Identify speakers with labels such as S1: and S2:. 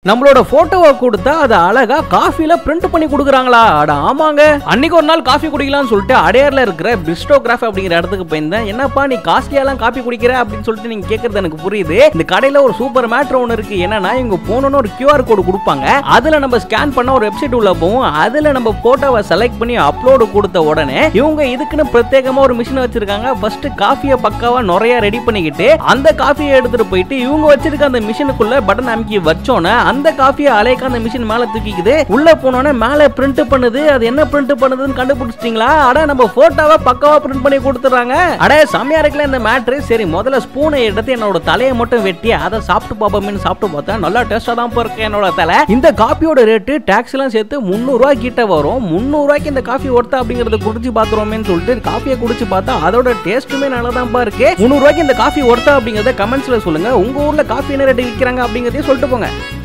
S1: நம்மளோட போட்டோவை கொடுத்தா அதை அழகா காஃபில பிரிண்ட் பண்ணி கொடுக்குறாங்களா அட ஆமாங்க அன்னைக்கு ஒரு நாள் காஃபி குடிக்கலாம்னு சொல்லிட்டு அடையார்ல இருக்கிற பிஸ்டோகிராஃப் அப்படிங்கிற இடத்துக்கு போயிருந்தேன் என்னப்பா நீ காஸ்ட்லியாலாம் காஃபி குடிக்கிற அப்படின்னு சொல்லிட்டு நீங்க கேக்குறது எனக்கு புரியுது இந்த கடையில ஒரு சூப்பர் மேட்ரு ஒன்று இருக்கு என்னன்னா இவங்க போனோன்னு ஒரு QR கோடு கொடுப்பாங்க அதுல நம்ம ஸ்கேன் பண்ண ஒரு வெப்சைட் உள்ள போவோம் அதுல நம்ம போட்டோவை செலக்ட் பண்ணி அப்லோடு கொடுத்த உடனே இவங்க இதுக்குன்னு பிரத்யேகமா ஒரு மிஷின் வச்சிருக்காங்க ஃபர்ஸ்ட் காஃபியை பக்காவா நிறைய ரெடி பண்ணிக்கிட்டு அந்த காஃபியை எடுத்துட்டு போயிட்டு இவங்க வச்சிருக்க அந்த மிஷினுக்குள்ள பட்டன் அமைக்கி வச்சோன்னே அந்த காஃபியை அலைக்க அந்த மிஷின் மேல தூக்கிக்குது உள்ள போனோன்னே மேல பிரிண்ட் பண்ணுது அது என்ன பிரிண்ட் பண்ணுதுன்னு கண்டுபிடிச்சிட்டீங்களா அட நம்ம போட்டோவை பக்காவா பிரிண்ட் பண்ணி கொடுத்துறாங்க அட செம்மையா இருக்குல்ல இந்த மேட்ரு சரி முதல்ல ஸ்பூனை எடுத்து என்னோட தலையை மட்டும் வெட்டி அதை சாப்பிட்டு பார்ப்போம்னு சாப்பிட்டு பார்த்தேன் நல்லா டேஸ்டா தான் இருக்கு என்னோட தலை இந்த காப்பியோட ரேட்டு டாக்ஸ் எல்லாம் சேர்த்து முந்நூறு ரூபாய் கிட்ட வரும் முந்நூறு ரூபாய்க்கு இந்த காஃபி ஒர்த்தா அப்படிங்கறத குடிச்சு பாத்துருவோமேன்னு சொல்லிட்டு காஃபியை குடிச்சு பார்த்தா அதோட டேஸ்ட்டுமே நல்லா தான் இருக்கு முந்நூறு ரூபாய்க்கு இந்த காஃபி ஒர்த்தா அப்படிங்கறத கமெண்ட்ஸ்ல சொல்லுங்க உங்க ஊர்ல காஃபி என்ன ரேட்டு விற்கிறாங்க அப்படிங்கறதையும் சொல்லிட்டு போங்க